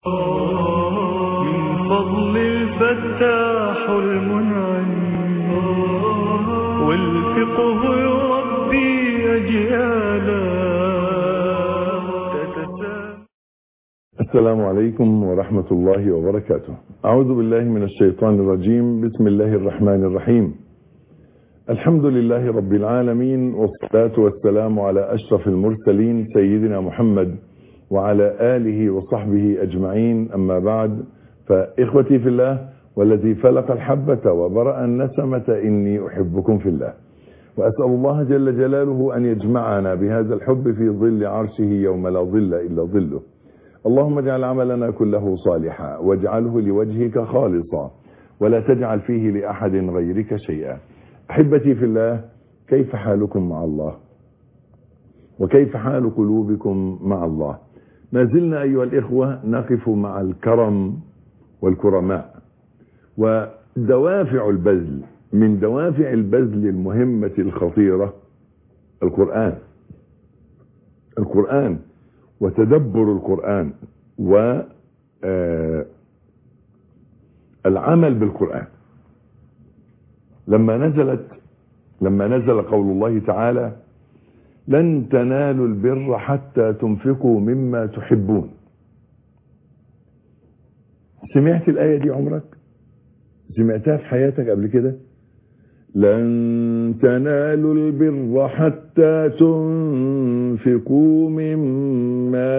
من فضل الفتاح المنعم والفقه يربي أجيالا تتسامى السلام عليكم ورحمة الله وبركاته أعوذ بالله من الشيطان الرجيم بسم الله الرحمن الرحيم الحمد لله رب العالمين والصلاة والسلام على أشرف المرسلين سيدنا محمد وعلى آله وصحبه أجمعين أما بعد فإخوتي في الله والذي فلق الحبة وبرأ النسمة إني أحبكم في الله وأسأل الله جل جلاله أن يجمعنا بهذا الحب في ظل عرشه يوم لا ظل إلا ظله اللهم اجعل عملنا كله صالحا واجعله لوجهك خالصا ولا تجعل فيه لأحد غيرك شيئا أحبتي في الله كيف حالكم مع الله وكيف حال قلوبكم مع الله ما زلنا أيها الإخوة نقف مع الكرم والكرماء ودوافع البذل من دوافع البذل المهمة الخطيرة القرآن القرآن وتدبر القرآن و العمل بالقرآن لما نزلت لما نزل قول الله تعالى لن تنالوا البر حتى تنفقوا مما تحبون سمعت الآية دي عمرك سمعتها في حياتك قبل كده لن تنالوا البر حتى تنفقوا مما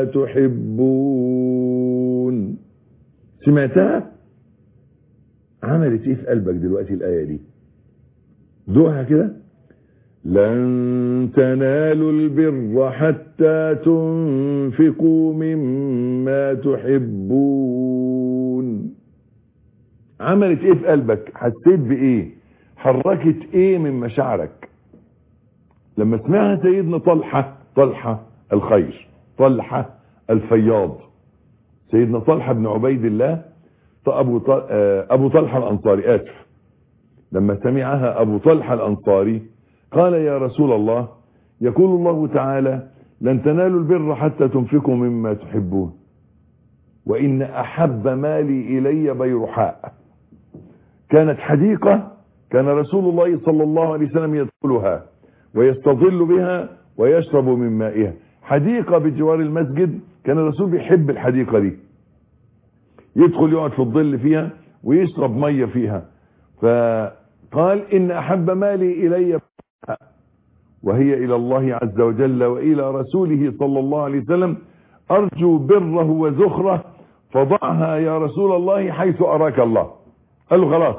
تحبون سمعتها عملت ايه في قلبك دلوقتي الآية دي دوها كده لن تنالوا البر حتى تنفقوا مما تحبون عملت ايه في قلبك حسيت بايه حركت ايه من مشاعرك لما سمعها سيدنا طلحة طلحة الخير طلحة الفياض سيدنا طلحة بن عبيد الله أبو أبو طلحة الأنصاري آسف لما سمعها أبو طلحة الأنصاري قال يا رسول الله يقول الله تعالى لن تنالوا البر حتى تنفقوا مما تحبون وإن أحب مالي إلي بيرحاء كانت حديقة كان رسول الله صلى الله عليه وسلم يدخلها ويستظل بها ويشرب من مائها حديقة بجوار المسجد كان الرسول بيحب الحديقة دي يدخل يقعد في الظل فيها ويشرب مية فيها فقال إن أحب مالي إلي وهي إلى الله عز وجل وإلى رسوله صلى الله عليه وسلم أرجو بره وزخره فضعها يا رسول الله حيث أراك الله قال له خلاص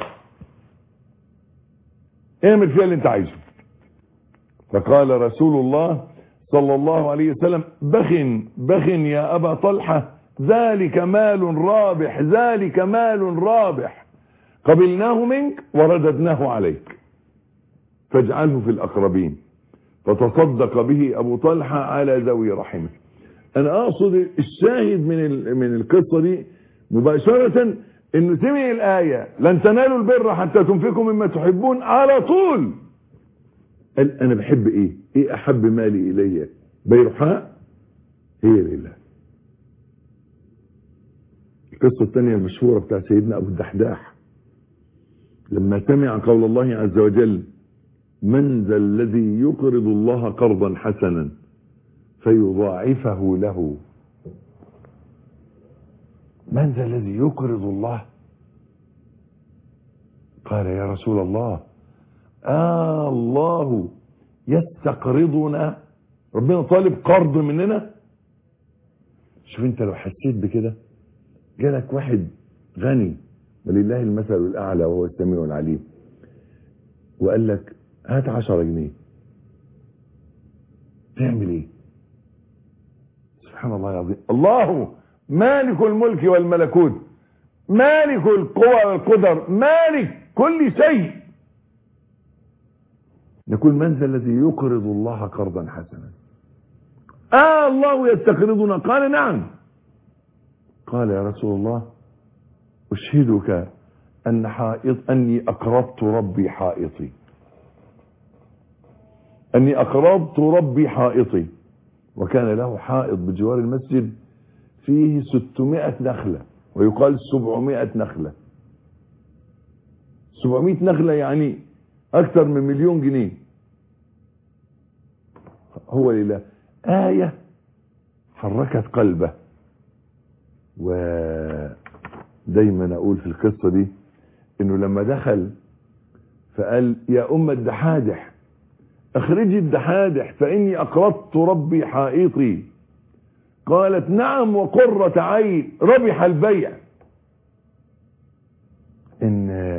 اعمل فيها اللي انت عايزه فقال رسول الله صلى الله عليه وسلم بخن بخن يا أبا طلحة ذلك مال رابح ذلك مال رابح قبلناه منك ورددناه عليك فاجعله في الأقربين فتصدق به أبو طلحة على ذوي رحمه أنا أقصد الشاهد من من القصة دي مباشرة انه سمع الآية لن تنالوا البر حتى تنفقوا مما تحبون على طول قال انا بحب ايه ايه احب مالي الي بيرحاء هي لله القصة الثانية المشهورة بتاع سيدنا ابو الدحداح لما سمع قول الله عز وجل من ذا الذي يقرض الله قرضا حسنا فيضاعفه له من ذا الذي يقرض الله قال يا رسول الله آه الله يستقرضنا ربنا طالب قرض مننا شوف انت لو حسيت بكده جالك واحد غني ولله المثل الأعلى وهو السميع العليم وقال لك هات عشرة جنيه تعمل ايه سبحان الله العظيم الله مالك الملك والملكوت مالك القوى والقدر مالك كل شيء يقول من ذا الذي يقرض الله قرضا حسنا آه الله يستقرضنا قال نعم قال يا رسول الله أشهدك أن حائط أني أقرضت ربي حائطي أني أقرضت ربي حائطي وكان له حائط بجوار المسجد فيه 600 نخلة ويقال 700 نخلة 700 نخلة يعني أكثر من مليون جنيه هو لله آية حركت قلبه ودايما أقول في القصة دي إنه لما دخل فقال يا أم الدحادح اخرجي الدحادح فإني أقرضت ربي حائطي قالت نعم وقرة عين ربح البيع ان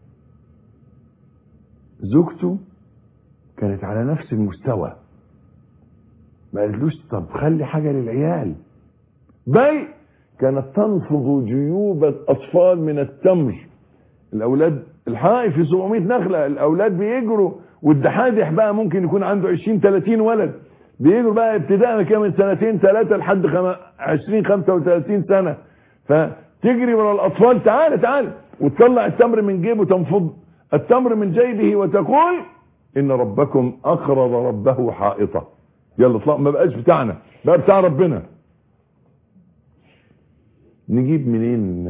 زوجته كانت على نفس المستوى ما قالتلوش طب خلي حاجة للعيال بيع كانت تنفض جيوب الأطفال من التمر الأولاد الحائط في 700 نخلة الأولاد بيجروا والدحادح بقى ممكن يكون عنده 20 30 ولد بيجروا بقى ابتداء كده من سنتين ثلاثة لحد خم... 20 35 سنة فتجري ورا الأطفال تعال تعال وتطلع التمر من جيبه تنفض التمر من جيبه وتقول إن ربكم أقرض ربه حائطة يلا اطلع ما بقاش بتاعنا بقى بتاع ربنا نجيب منين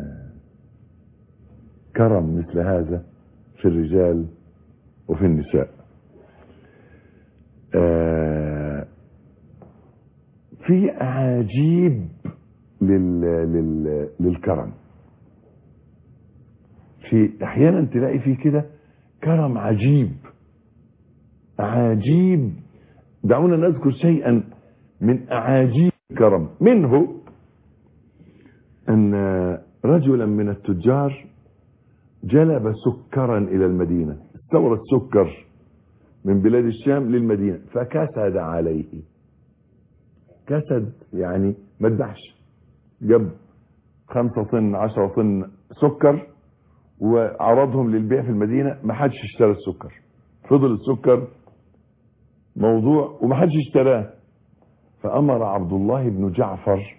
كرم مثل هذا في الرجال وفي النساء آه في عجيب لل لل للكرم في احيانا تلاقي فيه كده كرم عجيب عجيب دعونا نذكر شيئا من اعاجيب الكرم منه ان رجلا من التجار جلب سكرا الى المدينه استورد سكر من بلاد الشام للمدينة فكسد عليه كسد يعني ما ادعش جاب خمسة طن عشرة طن سكر وعرضهم للبيع في المدينة ما حدش اشترى السكر فضل السكر موضوع وما حدش اشتراه فأمر عبد الله بن جعفر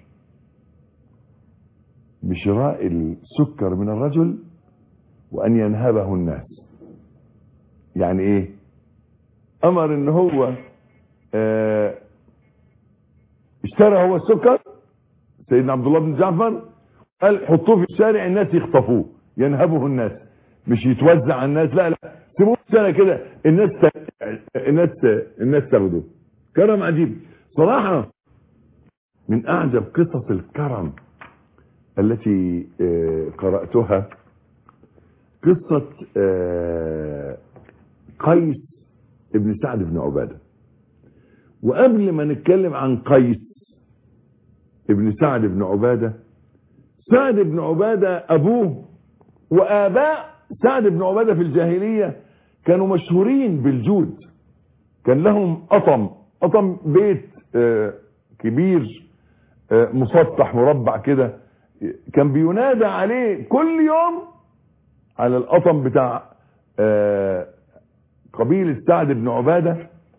بشراء السكر من الرجل وأن ينهبه الناس يعني ايه امر ان هو اه اشترى هو السكر سيدنا عبد الله بن جعفر قال حطوه في الشارع الناس يخطفوه ينهبه الناس مش يتوزع على الناس لا لا سيبوه سنه كده الناس ت... الناس الناس تاخده كرم عجيب صراحه من اعجب قصص الكرم التي اه قراتها قصه اه قيس ابن سعد بن عبادة وقبل ما نتكلم عن قيس ابن سعد بن عبادة سعد بن عبادة أبوه وآباء سعد بن عبادة في الجاهلية كانوا مشهورين بالجود كان لهم أطم أطم بيت آه كبير آه مسطح مربع كده كان بينادى عليه كل يوم على الأطم بتاع آه قبيلة سعد بن عبادة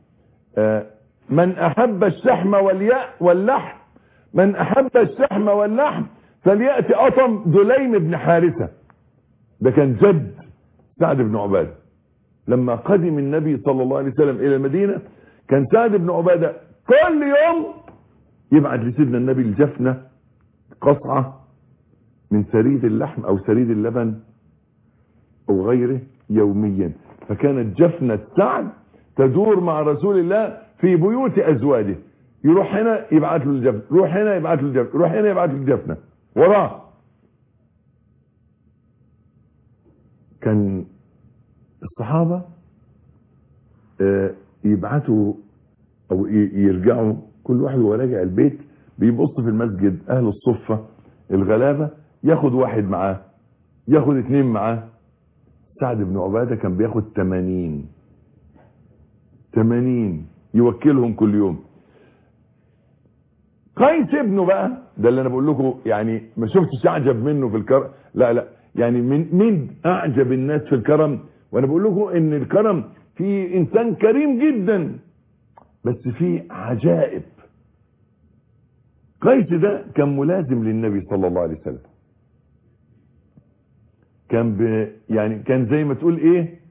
من أحب الشحم والياء واللحم من أحب الشحم واللحم فليأتي أطم دليم بن حارثة ده كان جد سعد بن عبادة لما قدم النبي صلى الله عليه وسلم إلى المدينة كان سعد بن عبادة كل يوم يبعت لسيدنا النبي الجفنة قصعة من سريد اللحم أو سريد اللبن أو غيره يوميا فكانت جفنة سعد تدور مع رسول الله في بيوت أزواجه يروح هنا يبعت له الجفنة يروح هنا يبعت له الجفنة يروح هنا يبعت له الجفنة وراه كان الصحابة يبعتوا أو يرجعوا كل واحد وهو راجع البيت بيبص في المسجد أهل الصفة الغلابة ياخد واحد معاه ياخد اتنين معاه سعد بن عبادة كان بياخد 80 80 يوكلهم كل يوم قيس ابنه بقى ده اللي انا بقول لكم يعني ما شفتش اعجب منه في الكرم لا لا يعني من مين اعجب الناس في الكرم وانا بقول لكم ان الكرم في انسان كريم جدا بس في عجائب قيس ده كان ملازم للنبي صلى الله عليه وسلم كان ب يعني كان زي ما تقول ايه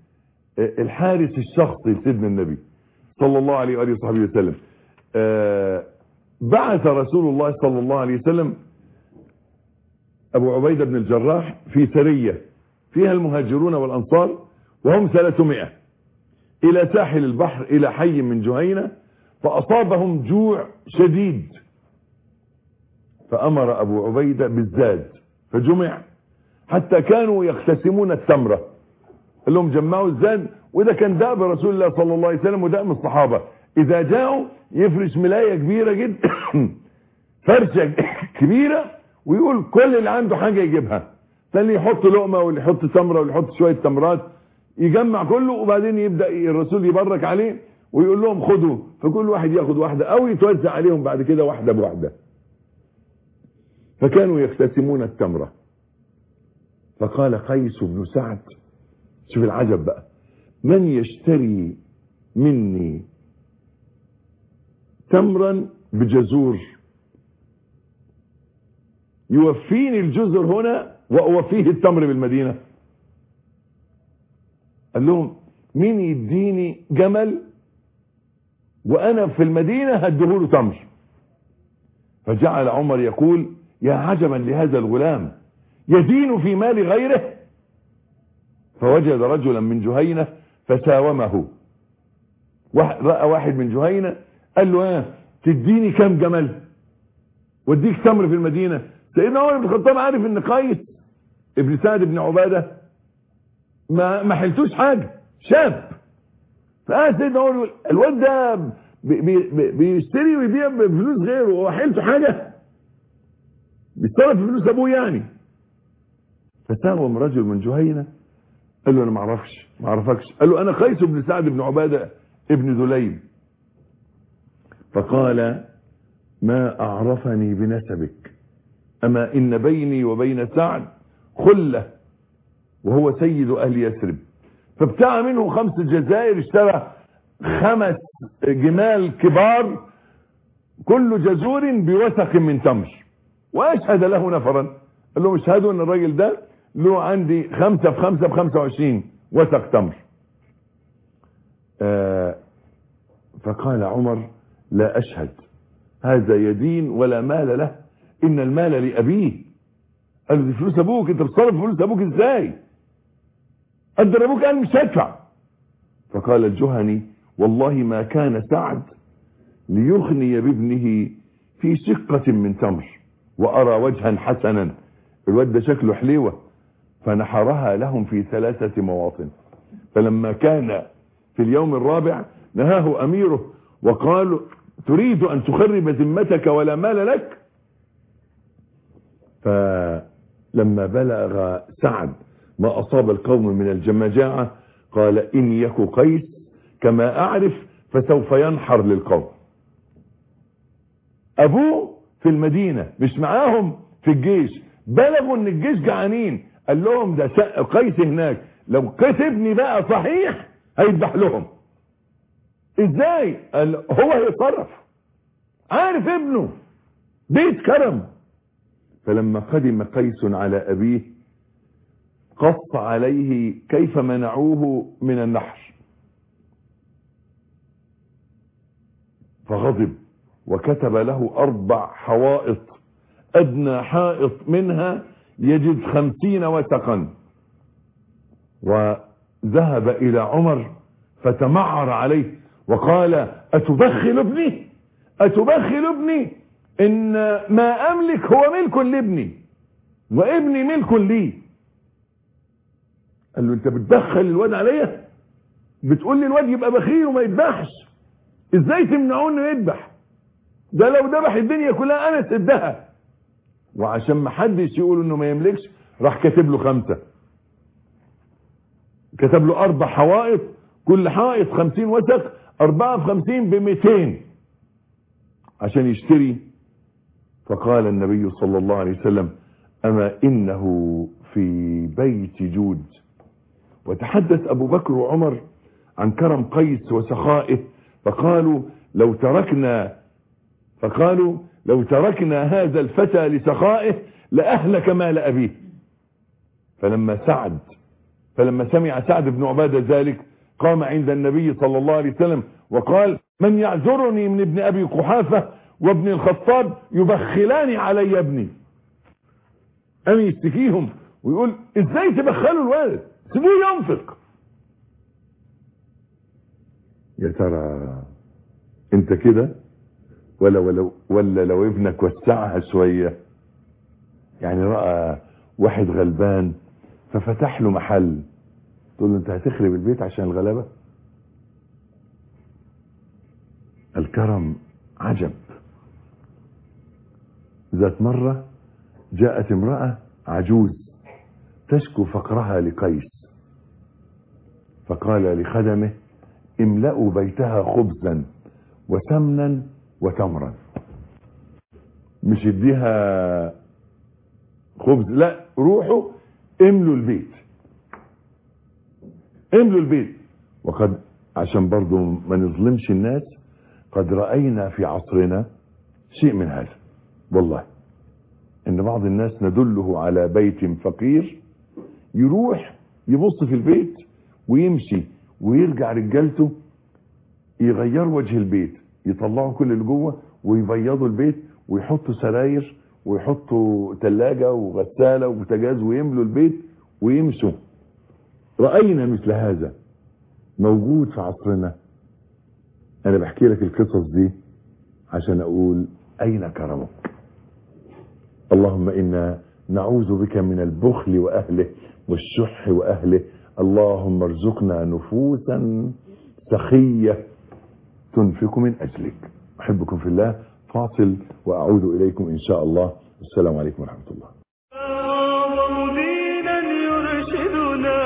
الحارس الشخصي لسيدنا النبي صلى الله عليه واله وصحبه وسلم آه بعث رسول الله صلى الله عليه وسلم أبو عبيدة بن الجراح في سرية فيها المهاجرون والأنصار وهم 300 إلى ساحل البحر إلى حي من جهينة فأصابهم جوع شديد فأمر أبو عبيدة بالزاد فجمع حتى كانوا يقتسمون التمرة قال لهم جمعوا الزاد وده كان دأب رسول الله صلى الله عليه وسلم ودأب الصحابة إذا جاءوا يفرش ملاية كبيرة جدا فرشة كبيرة ويقول كل اللي عنده حاجة يجيبها فاللي يحط لقمة واللي يحط تمرة واللي يحط شوية تمرات يجمع كله وبعدين يبدأ الرسول يبرك عليه ويقول لهم خدوا فكل واحد ياخد واحدة او يتوزع عليهم بعد كده واحدة بواحدة فكانوا يقتسمون التمرة فقال قيس بن سعد شوف العجب بقى من يشتري مني تمرا بجزور يوفيني الجزر هنا وأوفيه التمر بالمدينة قال لهم مين يديني جمل وأنا في المدينة هديهوله تمر فجعل عمر يقول يا عجبا لهذا الغلام يدين في مال غيره فوجد رجلا من جهينة فساومه رأى واحد من جهينة قال له اه تديني كام جمل واديك تمر في المدينة سيدنا عمر بن الخطاب عارف ان قيس ابن سعد بن عبادة ما ما حلتوش حاجة شاب فقال سيدنا عمر يقول الواد ده بي بي بيشتري ويبيع بفلوس غيره هو حلته حاجة بيتصرف بفلوس ابوه يعني فساوم رجل من جهينة قال له انا ما اعرفش ما اعرفكش قال له انا قيس بن سعد بن عبادة ابن ذليم فقال ما اعرفني بنسبك اما ان بيني وبين سعد خلة وهو سيد اهل يثرب فابتاع منه خمس جزائر اشترى خمس جمال كبار كل جزور بوثق من تمر واشهد له نفرا قال لهم اشهدوا ان الراجل ده له عندي خمسة في خمسة بخمسة وعشرين وثق تمر آه فقال عمر لا اشهد هذا يدين ولا مال له ان المال لابيه قال له دي فلوس ابوك انت بتصرف فلوس ابوك ازاي قدر ابوك قال مش هدفع فقال الجهني والله ما كان سعد ليغني بابنه في شقة من تمر وارى وجها حسنا الواد ده شكله حليوة فنحرها لهم في ثلاثة مواطن فلما كان في اليوم الرابع نهاه اميره وقال تريد ان تخرب ذمتك ولا مال لك فلما بلغ سعد ما اصاب القوم من الجمجاعة قال ان يك قيس كما اعرف فسوف ينحر للقوم ابوه في المدينة مش معاهم في الجيش بلغوا ان الجيش جعانين قال لهم ده قيس هناك لو قيس ابني بقى صحيح هيذبح لهم ازاي قال هو هيتصرف عارف ابنه بيت كرم فلما قدم قيس على ابيه قص عليه كيف منعوه من النحر فغضب وكتب له اربع حوائط ادنى حائط منها يجد خمسين وثقا وذهب الى عمر فتمعر عليه وقال اتبخل ابني اتبخل ابني ان ما املك هو ملك لابني وابني ملك لي قال له انت بتدخل الواد عليا بتقول لي الواد يبقى بخيل وما يذبحش ازاي تمنعوه انه يذبح ده لو ذبح الدنيا كلها انا سدها وعشان ما حدش يقول انه ما يملكش راح كاتب له خمسة كتب له اربع حوائط كل حائط خمسين وثق اربعة في خمسين بميتين عشان يشتري فقال النبي صلى الله عليه وسلم اما انه في بيت جود وتحدث ابو بكر وعمر عن كرم قيس وسخائه فقالوا لو تركنا فقالوا لو تركنا هذا الفتى لسخائه لأهلك مال أبيه فلما سعد فلما سمع سعد بن عبادة ذلك قام عند النبي صلى الله عليه وسلم وقال من يعذرني من ابن أبي قحافة وابن الخطاب يبخلان علي ابني قام يشتكيهم ويقول ازاي تبخلوا الولد سيبوه ينفق يا ترى انت كده ولا ولو ولا لو ابنك وسعها شويه يعني راى واحد غلبان ففتح له محل تقول له انت هتخرب البيت عشان الغلابه الكرم عجب ذات مرة جاءت امرأة عجوز تشكو فقرها لقيس فقال لخدمه املأوا بيتها خبزا وسمنا وتمرا مش اديها خبز لا روحوا املوا البيت املوا البيت وقد عشان برضو ما نظلمش الناس قد رأينا في عصرنا شيء من هذا والله ان بعض الناس ندله على بيت فقير يروح يبص في البيت ويمشي ويرجع رجالته يغيروا وجه البيت يطلعوا كل اللي جوه ويبيضوا البيت ويحطوا سراير ويحطوا ثلاجة وغسالة وبوتاجاز ويملوا البيت ويمشوا رأينا مثل هذا موجود في عصرنا انا بحكي لك القصص دي عشان اقول اين كرمك اللهم انا نعوذ بك من البخل واهله والشح واهله اللهم ارزقنا نفوسا سخية تنفق من اجلك احبكم في الله فاصل واعود اليكم ان شاء الله السلام عليكم ورحمة الله أعظم دينا يرشدنا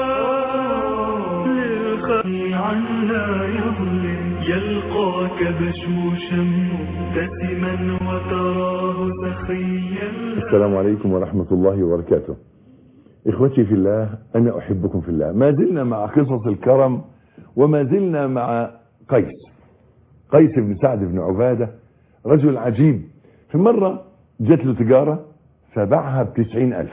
للخير عن لا يظلم يلقاك بشوشا مبتسما وتراه سخيا السلام عليكم ورحمة الله وبركاته إخوتي في الله أنا أحبكم في الله ما زلنا مع قصص الكرم وما زلنا مع قيس قيس بن سعد بن عبادة رجل عجيب في مرة جت له تجارة فباعها بتسعين ألف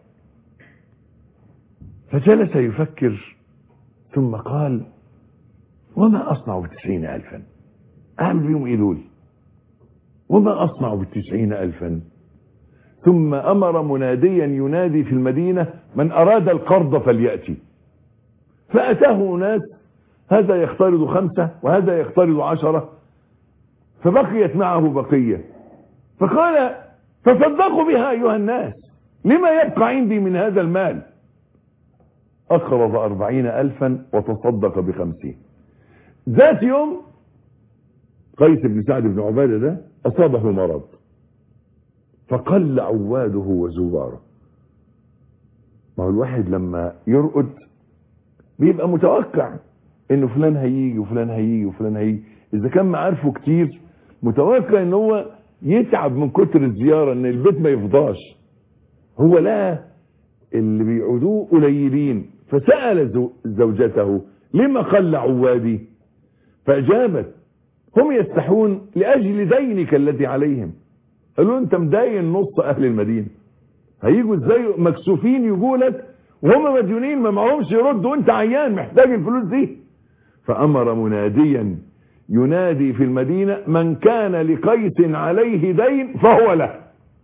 فجلس يفكر ثم قال وما أصنع بتسعين ألفا أعمل بهم إيه دول وما أصنع بالتسعين ألفا ثم أمر مناديا ينادي في المدينة من أراد القرض فليأتي فأتاه ناس هذا يقترض خمسة وهذا يقترض عشرة فبقيت معه بقية فقال تصدقوا بها أيها الناس لما يبقى عندي من هذا المال أقرض أربعين ألفا وتصدق بخمسين ذات يوم قيس بن سعد بن عبادة ده أصابه مرض فقل عواده وزواره ما هو الواحد لما يرقد بيبقى متوقع انه فلان هيجي وفلان هيجي وفلان هيجي اذا كان معارفه كتير متوقع ان هو يتعب من كتر الزيارة ان البيت ما يفضاش هو لا اللي بيعودوه قليلين فسأل زو- زوجته لما قل عوادي فأجابت هم يستحون لأجل دينك الذي عليهم قالوا انت مداين نص اهل المدينة هيجوا ازاي مكسوفين يجوا لك وهم مديونين ما معهمش يردوا وانت عيان محتاج الفلوس دي فامر مناديا ينادي في المدينة من كان لقيس عليه دين فهو له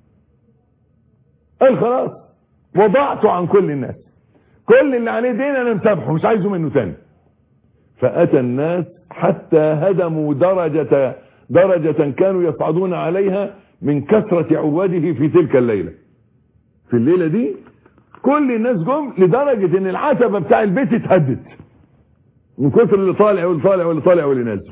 قال خلاص وضعته عن كل الناس كل اللي عليه دين انا مسامحه مش عايزه منه تاني فاتى الناس حتى هدموا درجة درجة كانوا يصعدون عليها من كثرة عواده في تلك الليلة في الليلة دي كل الناس جم لدرجة ان العتبة بتاع البيت اتهدت من كثر اللي طالع واللي طالع واللي طالع واللي نازل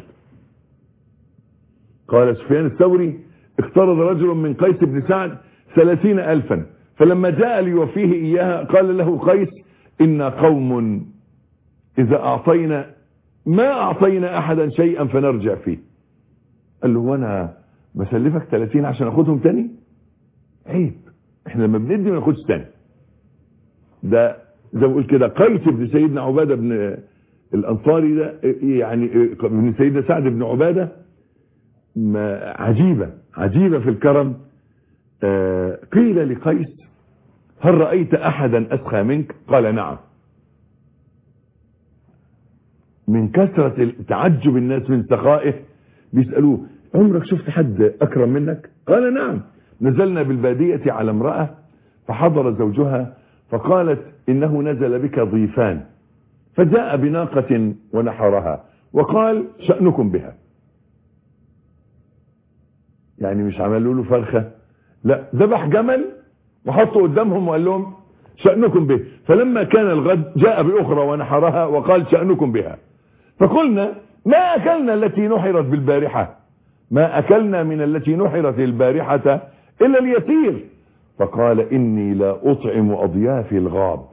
قال سفيان الثوري اقترض رجل من قيس بن سعد ثلاثين ألفا فلما جاء ليوفيه إياها قال له قيس إنا قوم إذا أعطينا ما أعطينا أحدا شيئا فنرجع فيه قال له وانا بسلفك 30 عشان اخدهم تاني عيب احنا لما بندي ما ناخدش تاني ده زي ما بقول كده قيس بن سيدنا عبادة بن الانصاري ده يعني ابن سيدنا سعد بن عبادة ما عجيبة عجيبة في الكرم آه، قيل لقيس هل رأيت احدا اسخى منك قال نعم من كثرة تعجب الناس من سخائه بيسألوه عمرك شفت حد أكرم منك قال نعم نزلنا بالبادية على امرأة فحضر زوجها فقالت إنه نزل بك ضيفان فجاء بناقة ونحرها وقال شأنكم بها يعني مش عملوا له فرخة لا ذبح جمل وحطه قدامهم وقال لهم شأنكم به فلما كان الغد جاء بأخرى ونحرها وقال شأنكم بها فقلنا ما أكلنا التي نحرت بالبارحة ما أكلنا من التي نحرت البارحة إلا اليسير فقال إني لا أطعم أضيافي الغاب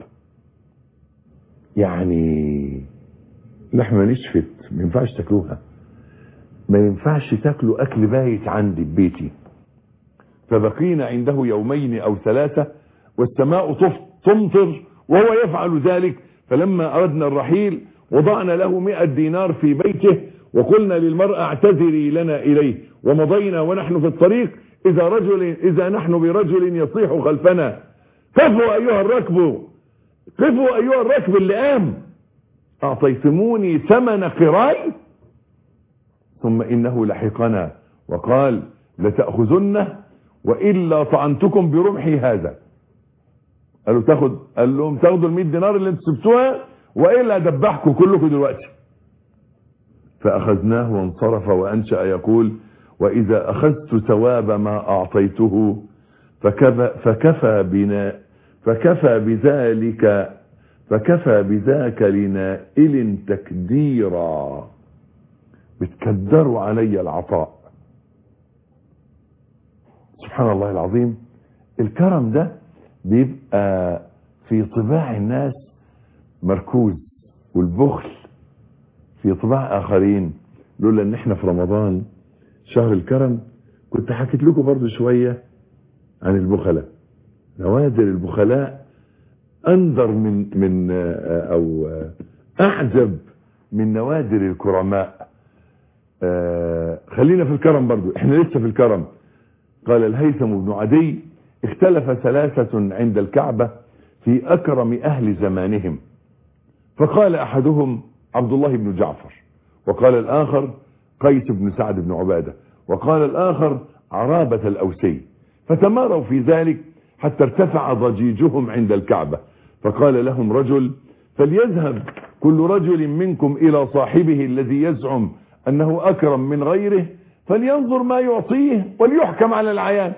يعني لحمة نشفت ما ينفعش تاكلوها ما ينفعش تاكلوا أكل بايت عندي ببيتي فبقينا عنده يومين أو ثلاثة والسماء تمطر وهو يفعل ذلك فلما أردنا الرحيل وضعنا له مئة دينار في بيته وقلنا للمرأة اعتذري لنا إليه ومضينا ونحن في الطريق إذا رجل إذا نحن برجل يصيح خلفنا قفوا أيها الركب قفوا أيها الركب اللي قام أعطيتموني ثمن قراي ثم إنه لحقنا وقال لتأخذنه وإلا طعنتكم برمحي هذا قالوا تاخد قال لهم تاخدوا ال 100 دينار اللي انتوا سبتوها وإلا دبحكم كلكم دلوقتي فأخذناه وانصرف وأنشأ يقول وإذا أخذت ثواب ما أعطيته فكفى, فكفى بنا فكفى بذلك فكفى بذاك لنائل تكديرا بتكدروا علي العطاء سبحان الله العظيم الكرم ده بيبقى في طباع الناس مركوز والبخل في طباع اخرين لولا ان احنا في رمضان شهر الكرم كنت حكيت لكم برضو شوية عن البخلاء نوادر البخلاء اندر من من او اعجب من نوادر الكرماء خلينا في الكرم برضو احنا لسه في الكرم قال الهيثم بن عدي اختلف ثلاثة عند الكعبة في اكرم اهل زمانهم فقال احدهم عبد الله بن جعفر وقال الاخر قيس بن سعد بن عبادة وقال الاخر عرابة الاوسي فتماروا في ذلك حتى ارتفع ضجيجهم عند الكعبة فقال لهم رجل فليذهب كل رجل منكم الى صاحبه الذي يزعم انه اكرم من غيره فلينظر ما يعطيه وليحكم على العيان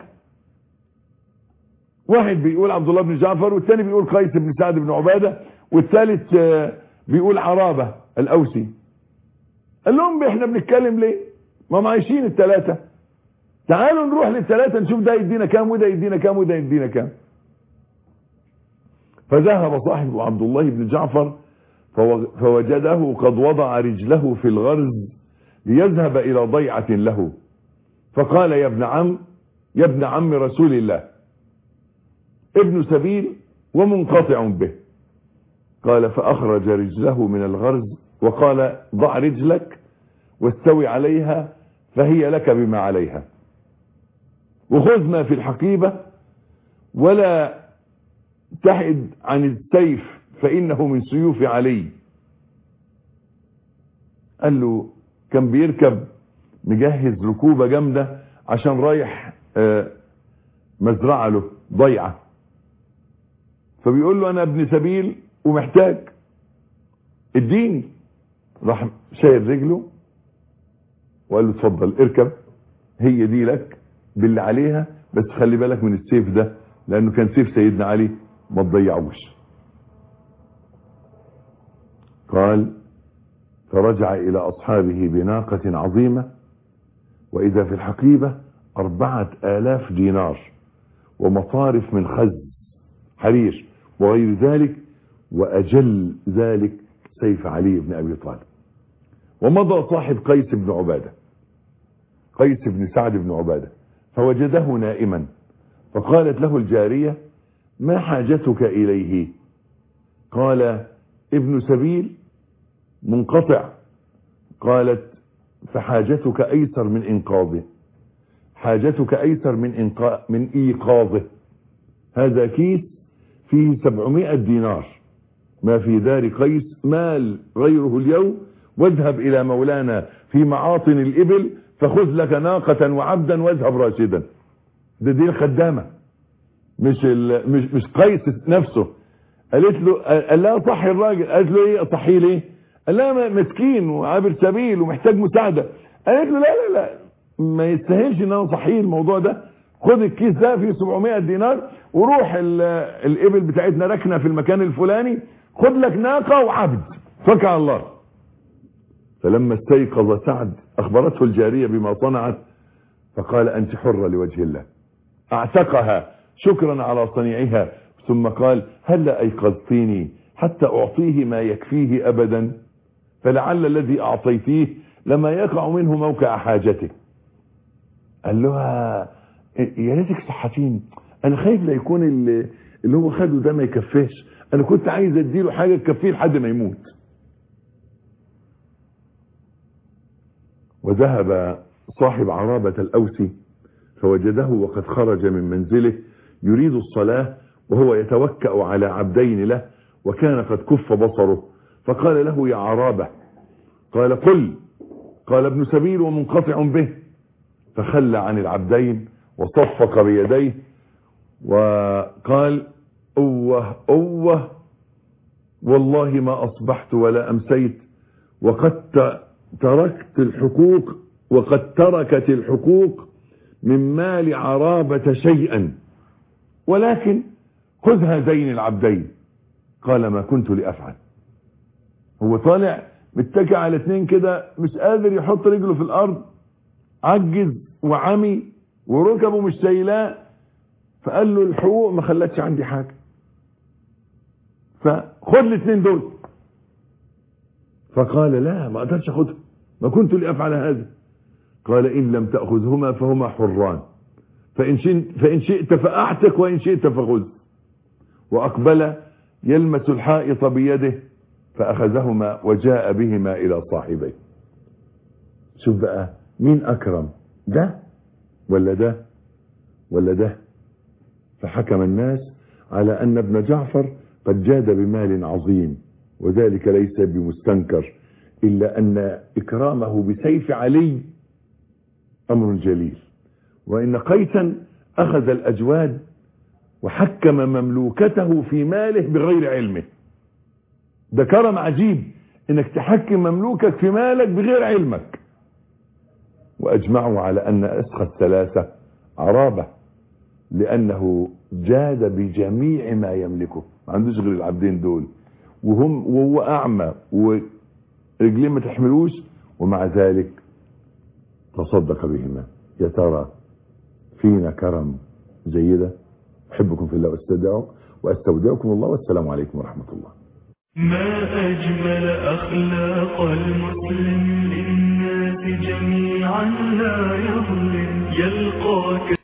واحد بيقول عبد الله بن جعفر والثاني بيقول قيس بن سعد بن عبادة والثالث بيقول عرابة الاوسي قال لهم احنا بنتكلم ليه ما هم عايشين الثلاثة تعالوا نروح للثلاثة نشوف ده يدينا كام وده يدينا كام وده يدينا كام فذهب صاحب عبد الله بن جعفر فوجده قد وضع رجله في الغرز ليذهب الى ضيعة له فقال يا ابن عم يا ابن عم رسول الله ابن سبيل ومنقطع به قال فاخرج رجله من الغرز وقال ضع رجلك واستوي عليها فهي لك بما عليها وخذ ما في الحقيبة ولا تحد عن السيف فإنه من سيوف علي قال له كان بيركب مجهز ركوبة جامدة عشان رايح مزرعة له ضيعة فبيقول له انا ابن سبيل ومحتاج اديني راح شايل رجله وقال له اتفضل اركب هي دي لك باللي عليها بس خلي بالك من السيف ده لانه كان سيف سيدنا علي ما تضيعوش قال فرجع الى اصحابه بناقة عظيمة واذا في الحقيبة اربعة الاف دينار ومطارف من خز حرير وغير ذلك واجل ذلك سيف علي بن ابي طالب ومضى صاحب قيس بن عبادة قيس بن سعد بن عبادة فوجده نائما فقالت له الجارية ما حاجتك إليه قال ابن سبيل منقطع قالت فحاجتك أيسر من إنقاذه حاجتك أيسر من, إنقا من إيقاظه هذا كيس فيه سبعمائة دينار ما في دار قيس مال غيره اليوم واذهب إلى مولانا في معاطن الإبل فخذ لك ناقة وعبدا واذهب راشدا ده دي الخدامة مش ال... مش مش قيس نفسه قالت له قال لها صحي الراجل قالت له ايه صحي ليه قال لها مسكين وعابر سبيل ومحتاج مساعدة قالت له لا لا لا ما يستاهلش ان انا صحيه الموضوع ده خد الكيس ده فيه 700 دينار وروح الابل بتاعتنا ركنه في المكان الفلاني خد لك ناقه وعبد فك على الله فلما استيقظ سعد اخبرته الجاريه بما صنعت فقال انت حره لوجه الله اعتقها شكرا على صنيعها ثم قال هل ايقظتيني حتى اعطيه ما يكفيه ابدا فلعل الذي اعطيتيه لما يقع منه موقع حاجته قال لها يا ريتك صحتيني انا خايف لا يكون اللي, اللي هو خده ده ما يكفيش انا كنت عايز اديله حاجه تكفيه لحد ما يموت وذهب صاحب عرابة الأوسي فوجده وقد خرج من منزله يريد الصلاة وهو يتوكأ على عبدين له وكان قد كف بصره فقال له يا عرابة قال قل قال ابن سبيل ومنقطع به فخلى عن العبدين وصفق بيديه وقال اوه اوه والله ما اصبحت ولا امسيت وقد تركت الحقوق وقد تركت الحقوق من مال عرابة شيئا ولكن خذ هذين العبدين قال ما كنت لأفعل هو طالع متكئ على اتنين كده مش قادر يحط رجله في الارض عجز وعمي وركبه مش شايلاه فقال له الحقوق ما خلتش عندي حاجة فخد الاثنين دول فقال لا ما اقدرش اخدهم ما كنت لافعل هذا قال ان لم تاخذهما فهما حران فان شئت, فإن شئت فاعتق وان شئت فخذ واقبل يلمس الحائط بيده فاخذهما وجاء بهما الى صاحبيه شوف بقى مين اكرم ده ولا ده ولا ده فحكم الناس على ان ابن جعفر قد جاد بمال عظيم وذلك ليس بمستنكر الا ان اكرامه بسيف علي امر جليل وان قيسا اخذ الاجواد وحكم مملوكته في ماله بغير علمه ده كرم عجيب انك تحكم مملوكك في مالك بغير علمك واجمعوا على ان اسخى الثلاثة عرابة لانه جاد بجميع ما يملكه ما عندوش غير العبدين دول وهم وهو اعمى ورجلين ما تحملوش ومع ذلك تصدق بهما يا ترى فينا كرم زي ده احبكم في الله واستودعكم واستودعكم الله والسلام عليكم ورحمه الله ما أجمل أخلاق المسلم للناس جميعا لا يظلم يلقاك